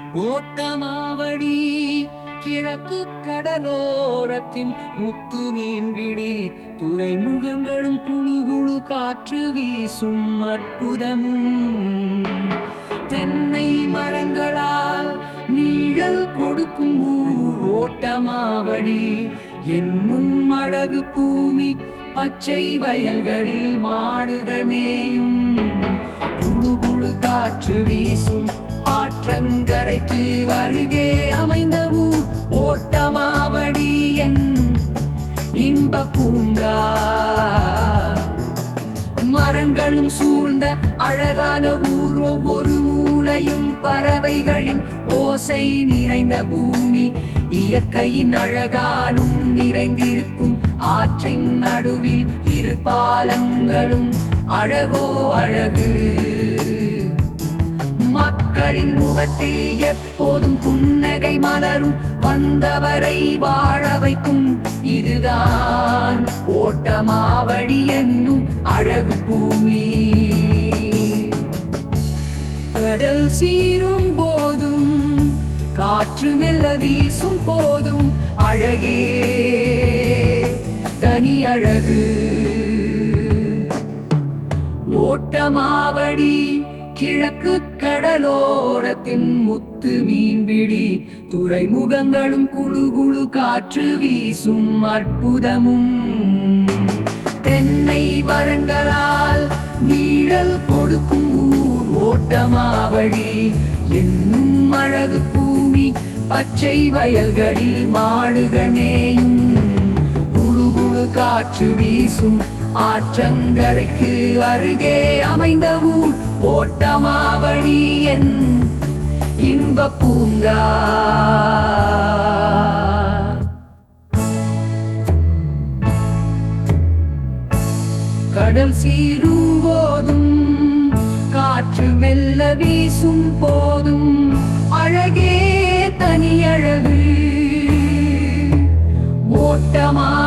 ஓட்டமாவடி கிழக்கு கடலோரத்தின் முத்து மீன்பிடி துறைமுகங்களும் குழுகுழு காற்று வீசும் அற்புதமும் தென்னை மரங்களால் நீழல் கொடுக்கும் ஊர் ஓட்டமாவடி என்னும் அழகு பூமி பச்சை வயல்களில் மாடுகள் மேயும் குழு குழு காற்று வீசும் ஆற்றங்கரைக்கு அருகே அமைந்த ஊர் ஓட்டமாவடி என் இன்ப பூங்கா மரங்களும் சூழ்ந்த அழகான ஊர் ஒவ்வொரு மூலையும் பறவைகளின் ஓசை நிறைந்த பூமி இயற்கையின் அழகாலும் நிறைந்திருக்கும் ஆற்றின் நடுவில் இரு பாலங்களும் அழகோ அழகு மக்களின் முகத்தில் எப்போதும் புன்னகை மலரும் வந்தவரை வாழ வைக்கும் இதுதான் ஓட்டமாவடி என்னும் அழகு பூமி கடல் சீரும் போதும் காற்று மெல்ல வீசும் போதும் அழகே தனி அழகு ஓட்டமாவடி கிழக்கு கடலோரத்தின் முத்து மீன்பிடி துறைமுகங்களும் குழு குழு காற்று வீசும் அற்புதமும் தென்னை மரங்களால் நீழல் கொடுக்கும் ஊர் ஓட்டமாவடி என்னும் அழகு பூமி பச்சை வயல்களில் மாடுகள் மேயும் குழு குழு காற்று வீசும் ஆற்றங்கரைக்கு அருகே அமைந்த ஊர் ஓட்டமாவடி என் இன்ப பூங்கா கடல் சீரும் போதும் காற்று மெல்ல வீசும் போதும் அழகே தனி அழகு ஓட்டமா